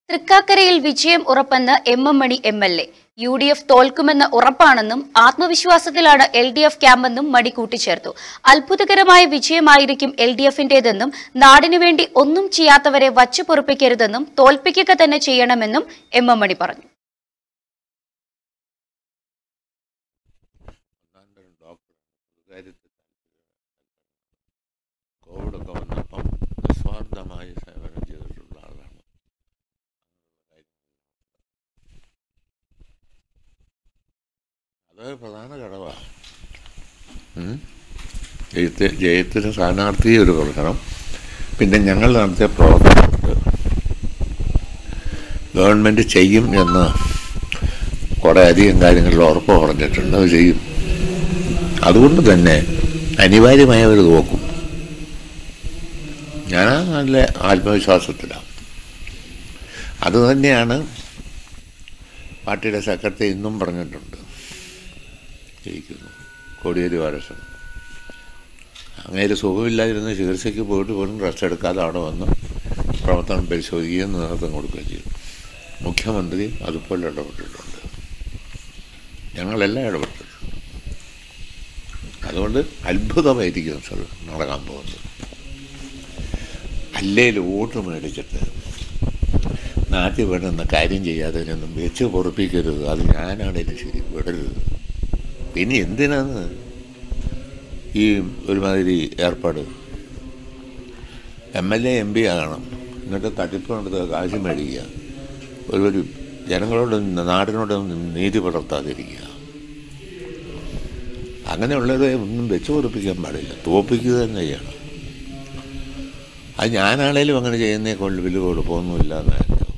തൃക്കാക്കരയിൽ വിജയം ഉറപ്പെന്ന് M M Mani M L A U D F തോൽക്കുമെന്ന് ഉറപ്പാണെന്നും ആത്മവിശ്വാസത്തിലാണ് എൽ ഡി എഫ് ക്യാമ്പെന്നും മണി കൂട്ടിച്ചേർത്തു അത്ഭുതകരമായ വിജയമായിരിക്കും എൽ ഡി എഫിന്റേതെന്നും നാടിനു വേണ്ടി ഒന്നും ചെയ്യാത്തവരെ വച്ചു പൊറുപ്പിക്കരുതെന്നും തോൽപ്പിക്കുക തന്നെ ചെയ്യണമെന്നും എം എം മണി പറഞ്ഞു ഒന്നാന്തരം ഡോക്ടറാണ് സ്വകാര്യത്തിൽ കോവിഡൊക്കെ വന്നപ്പം നിസ്വാർത്ഥമായ സേവനം ചെയ്തിട്ടുള്ള ആളാണ് അത് പ്രധാന ഘടകമാണ് ജയത്തി ജയത്തിന് സ്ഥാനാർത്ഥി ഒരു കൊടുക്കണം പിന്നെ ഞങ്ങൾ നടത്തിയ പ്രവർത്തനമുണ്ട് ഗവൺമെൻറ് ചെയ്യും എന്ന് കുറേ അധികം കാര്യങ്ങളിൽ ഉറപ്പ് പറഞ്ഞിട്ടുണ്ട് അത് ചെയ്യും അതുകൊണ്ട് തന്നെ അനിവാര്യമായവർ നോക്കും ഞാൻ നല്ല ആത്മവിശ്വാസത്തിലാണ് അത് തന്നെയാണ് പാർട്ടിയുടെ സെക്രട്ടറി ഇന്നും പറഞ്ഞിട്ടുണ്ട് ജയിക്കുന്നു കോടിയേരി വാരസൻ അങ്ങേര് സുഖമില്ലാതിരുന്ന ചികിത്സയ്ക്ക് പോയിട്ട് പോലും റെസ്റ്റ് എടുക്കാതെ അവിടെ വന്ന് പ്രവർത്തനം പരിശോധിക്കുകയും നേതൃത്വം കൊടുക്കുകയും ചെയ്തു മുഖ്യമന്ത്രി അതുപോലെ ഇടപെട്ടിട്ടുണ്ട് ഞങ്ങളെല്ലാം ഇടപെട്ടിട്ടുണ്ട് അതുകൊണ്ട് അത്ഭുതമായിരിക്കും സാർ നടക്കാൻ പോകുന്നത് അല്ലേൽ വോട്ട് മേടിച്ചിട്ട് നാട്ടിൽ വേണ്ടുന്ന കാര്യം ചെയ്യാതെ ഒന്നും വെച്ച് പൊറപ്പിക്കരുത് അത് ഞാനാണേലും ശരി വിടരുത് പിന്നെ എന്തിനാണ് ഈ ഒരുമാതിരി ഏർപ്പാട് M L A M P ആകണം എന്നിട്ട് തട്ടിപ്പ് നടത്തുക കാശ് മേടിക്കുക ഒരു ഒരു ജനങ്ങളോട് നാടിനോട് നീതി പുലർത്താതിരിക്കുക അങ്ങനെയുള്ളവരെ ഒന്നും വെച്ച് പൊറപ്പിക്കാൻ പാടില്ല തോപ്പിക്കുക തന്നെ ചെയ്യണം അത് ഞാനാണേലും അങ്ങനെ ചെയ്യുന്നേ കൊണ്ട് വലിയ കുഴപ്പമൊന്നുമില്ല എന്നാണ്